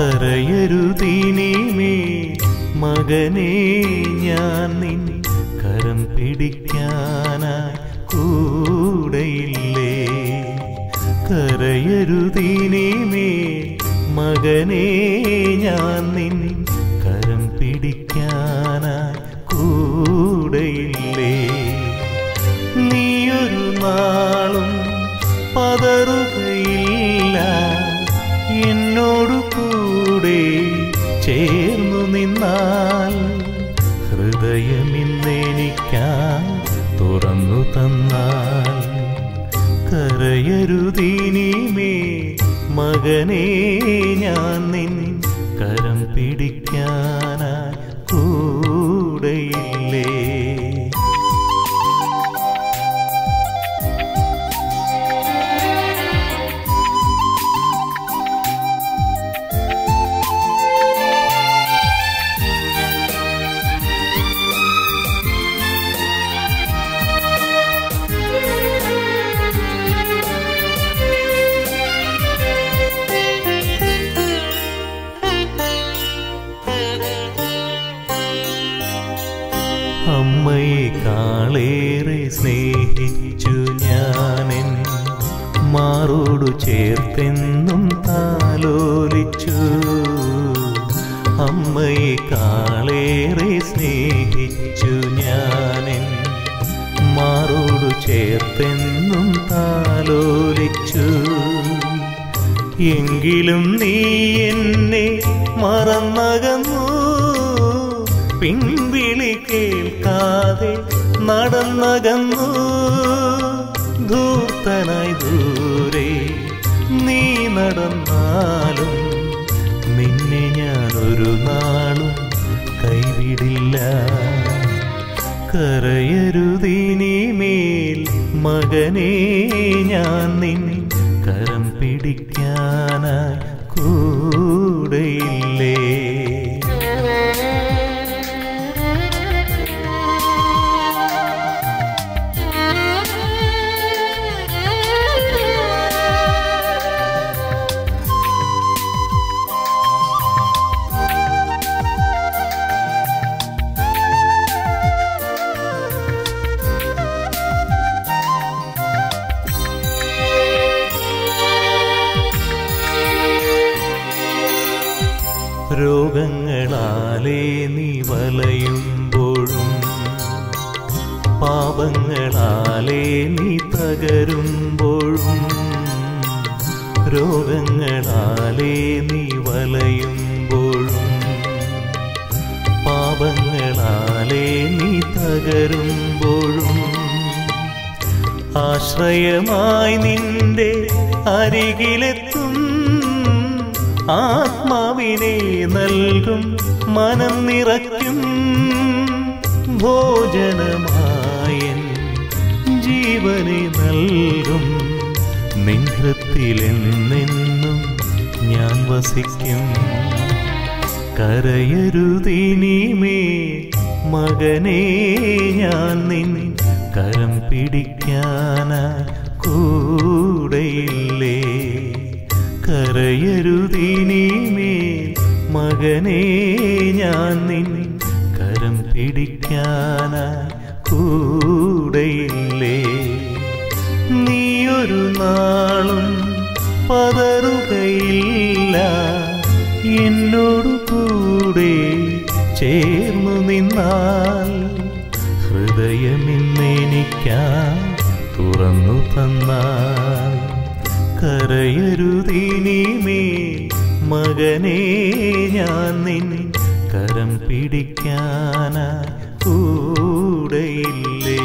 കരയരുതിനിമേ മകനെ ഞാൻ നിൻ കരം പിടിക്കാനായി കൂടെയില്ലേ കരയരുതിനിമേ മകനെ ഞാൻ നിൻ കരം പിടിക്കാനായി കൂടെയില്ലേ നീയൊരു നാളും പതറുകയില്ല എന്നോടു കൂടെ ചേർന്നു നിന്നാൽ ഹൃദയമിന്നെനിക്കാ തുറന്നു തന്നാൽ കരയരുതിനിമേ മകനെ ഞാൻ നിൻ കരം പിടിക്കാനായി കൂടെയില്ലേ അമ്മയെ കാളേറെ സ്നേഹിച്ചു ഞാനെൻ മാറോടു ചേർത്തെന്നും താലോലിച്ചു അമ്മയെ കാളേറെ സ്നേഹിച്ചു ഞാനെൻ മാറോടു ചേർത്തെന്നും താലോലിച്ചു എങ്കിലും നീ എന്നെ മറന്നകന്നു പിൻവിളി കേൾക്കാതെ നടന്നകന്നു ധൂർത്തനായി ദൂരെ നീ നടന്നാലും നിന്നെ ഞാൻ ഒരു നാളും കൈവിടില്ല കരയരുതിനിമേൽ മകനെ ഞാൻ നിൻ കരം പിടിക്കാനായി കൂടെയില്ലേ രോഗങ്ങളാലേ നീ വലയുമ്പോഴും പാപങ്ങളാലേ നീ തകരുമ്പോഴും രോഗങ്ങളാലേ നീ വലയുമ്പോഴും പാപങ്ങളാലേ നീ തകരുമ്പോഴും ആശ്രയമായി നിന്റെ അരികിലെത്തും ആത്മാവിനെ നൽകും മനം നിറയ്ക്കും ഭോജനമായൻ ജീവനെ നൽകും നിൻഹൃത്തിലെന്നെന്നും ഞാൻ വസിക്കും കരയരുതിനിമേ മകനെ ഞാൻ നിൻ കരം പിടിക്കാനായി കൂടെയില്ലേ കരയരുതിനിമേ മകനെ ഞാൻ നിൻ കരം പിടിക്കാനായി കൂടെയില്ലേ നീയൊരു നാളും പതറുകയില്ല എന്നോടു കൂടെ ചേർന്നു നിന്നാൽ ഹൃദയമിന്നെനിക്കാ തുറന്നു തന്നാൽ കരയരുതിനിമേ മകനെ ഞാൻ നിൻ കരം പിടിക്കാനായി കൂടെയില്ലേ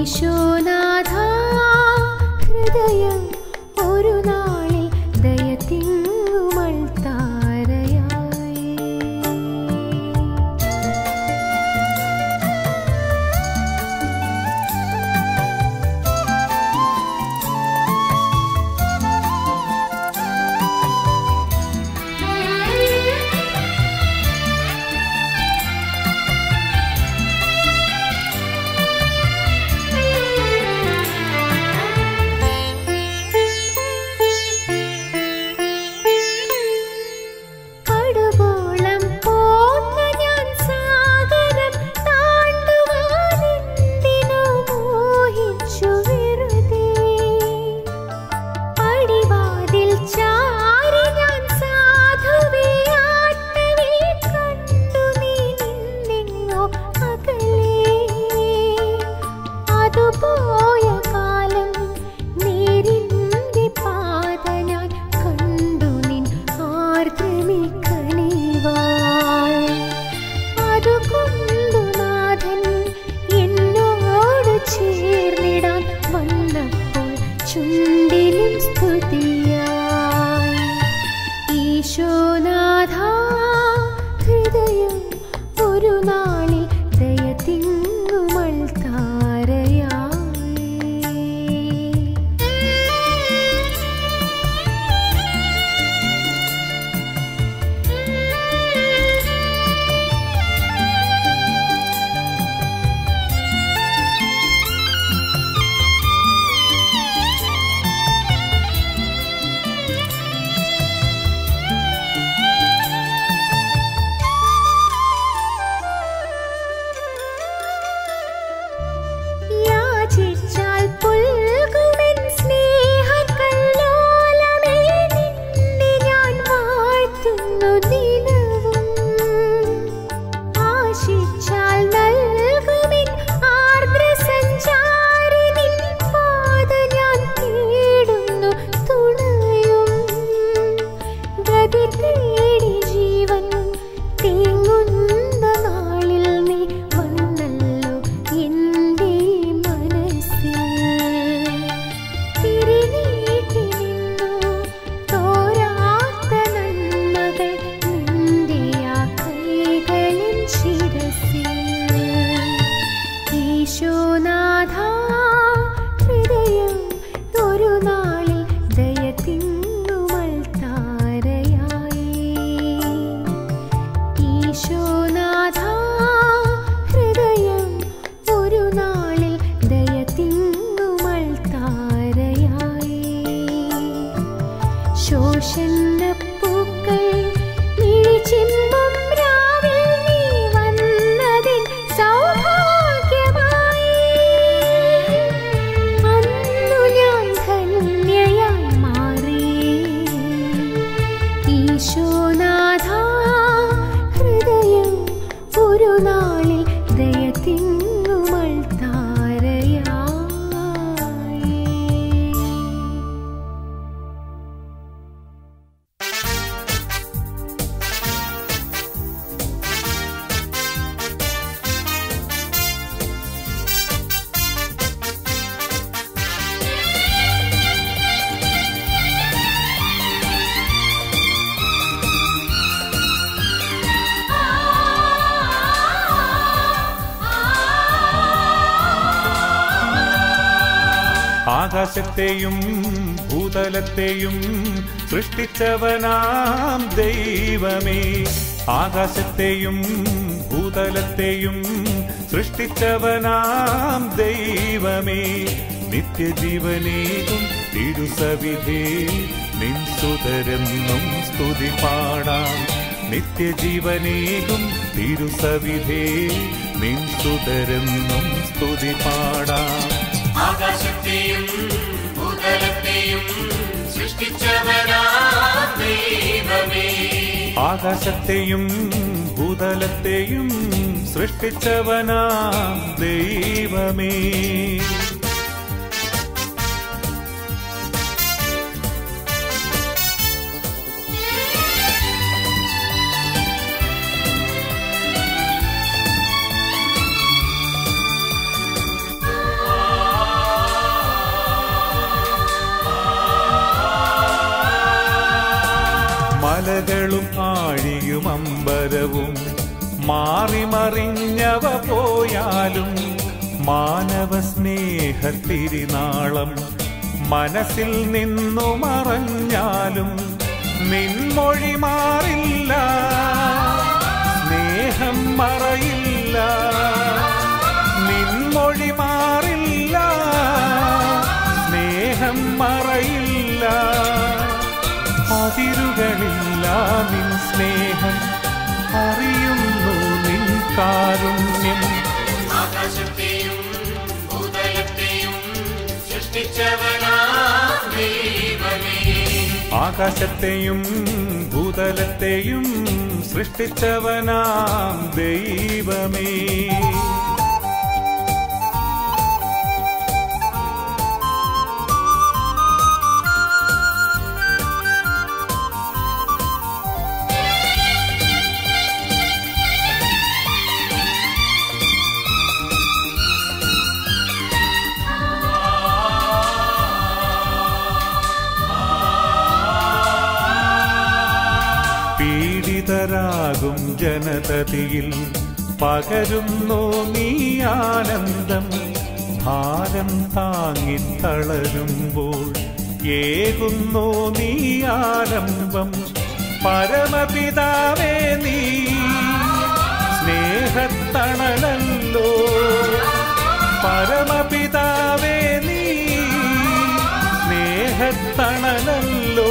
ഈശോനാഥ ഹൃദയം ഒരു നാളിൽ ദയ തിങ്ങുമൾ താരയായി കടുകോളം പോന്ന ഞാൻ സാഗരം താണ്ടുവാനെന്തിനു മോഹിച്ചു വെറുതെ പടിവാതിൽ ചാരി ഞാൻ സാധുവേ ആട്ടവേ കണ്ടു നീ നിന്നെങ്ങോ അകലേ അതുപോയ കാലം നേരിന്റെ പാത ഞാൻ കണ്ടു നിൻ ആർദ്രമി കണിവാൾ അതുകൊണ്ടു നാഥൻ എന്നോട് ചേർന്നിടാൻ വന്നപ്പോൾ ചുണ്ടിലും സ്തുതിയായി ഈശോനാഥ ഹൃദയം ഒരു നാളിൽ ദയ തിങ്ങുമൾ താരയായി യാചിച്ചാൽ പുൽകുമെൻ സ്നേഹക്കല്ലോലമേ നിന്നെ ഞാൻ വാഴ്ത്തുന്നു ദിനവും ആശിച്ചാൽ നൽകുമെൻ ആർദ്രസഞ്ചാരി നിൻ പാത ഞാൻ തേടുന്നു തുണയും ഗതി തേടി ജീവൻ തേങ്ങുന്ന നാളിൽ നീ വന്നല്ലോ എൻ്റെ മനസ്സിൽ തിരിനീട്ടി നിന്നു തോരാത്ത നന്മകൾ നിന്റെ ആ കൈകളിൻ ശിരസിൽ ഈശോനാഥ ഹൃദയം ഒരു നാളിൽ ദയ തിങ്ങുമൾ താരയായി ഈശോനാഥ ഹൃദയം ഒരു നാളിൽ ദയ തിങ്ങുമൾ താരയായി ശോഷന്നപ്പൂക്കൾ മിഴിച്ചിമ്പും രാവിൽ നീ വന്നതിൻ സൗഭാഗ്യമായി അന്നു ഞാൻ ധന്യയായി മാറി ഈശോനാഥ ഹൃദയം ഒരു നാളിൽ ദയ തിങ്ങുമൾ താരയായി ആകാശത്തെയും ഭൂതലത്തെയും സൃഷ്ടിച്ചവനാം ദൈവമേ ആകാശത്തെയും ഭൂതലത്തെയും സൃഷ്ടിച്ചവനാം ദൈവമേ നിത്യജീവനേകും തിരുസവിധേ നിൻ സുതരെന്നും സ്തുതി പാടാം നിത്യജീവനേകും തിരുസവിധേ നിൻ സുതരെന്നും സ്തുതി പാടാം ആകാശത്തെയും ഭൂതലത്തെയും സൃഷ്ടിച്ചവനാ ദൈവമേ ആകാശത്തെയും ഭൂതലത്തെയും സൃഷ്ടിച്ചവനാം ദൈവമേ ആ മലകളും ആഴിയും അമ്പരവും മാറിമറിഞ്ഞവ പോയാലും മാനവ സ്നേഹത്തിരിനാളം മനസ്സിൽ നിന്നു മറഞ്ഞാലും നിൻമൊഴി മാറില്ല സ്നേഹം മറയില്ല നിൻമൊഴി മാറില്ല സ്നേഹം മറയില്ല അതിരുകളില്ല നിൻ സ്നേഹം അറിയുന്നു നിൻ കാരുണ്യം ആകാശത്തെയും ഭൂതലത്തെയും സൃഷ്ടിച്ചവനാ ദൈവമേ ആകാശത്തെയും ഭൂതലത്തെയും സൃഷ്ടിച്ചവനാം ദൈവമേ പീഡിതരാകും ജനതതിയിൽ പകരുന്നു നീ ആനന്ദം ഭാരം താങ്ങി തളരുമ്പോൾ ഏകുന്നു നീ ആലംബം പരമപിതാവേ നീ സ്നേഹത്തണലല്ലോ പരമപിതാവേ നീ സ്നേഹത്തണലല്ലോ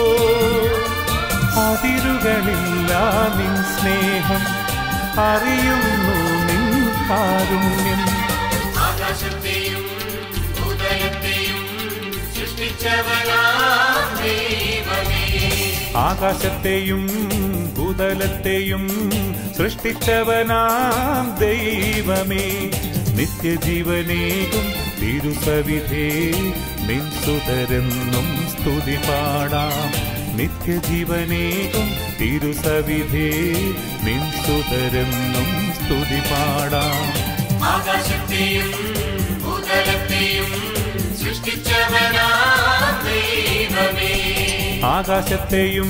അതിരുകളില്ല നിൻ സ്നേഹം അറിയുന്നു നിൻ കാരുണ്യം ആകാശത്തെയും ഭൂതലത്തെയും സൃഷ്ടിച്ചവനാ ദൈവമേ ആകാശത്തെയും ഭൂതലത്തെയും സൃഷ്ടിച്ചവനാം ദൈവമേ നിത്യജീവനേകും തിരുസവിധേ നിൻ സുതരെന്നും സ്തുതി പാടാം നിത്യജീവനേകും തിരുസവിധേ നിൻ സുതരെന്നും സ്തുതി പാടാം ആകാശത്തെയും ഭൂതലത്തെയും സൃഷ്ടിച്ചവനാ ദൈവമേ ആകാശത്തെയും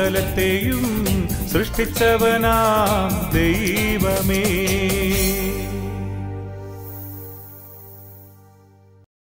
ഭൂതലത്തെയും സൃഷ്ടിച്ചവനാം ദൈവമേ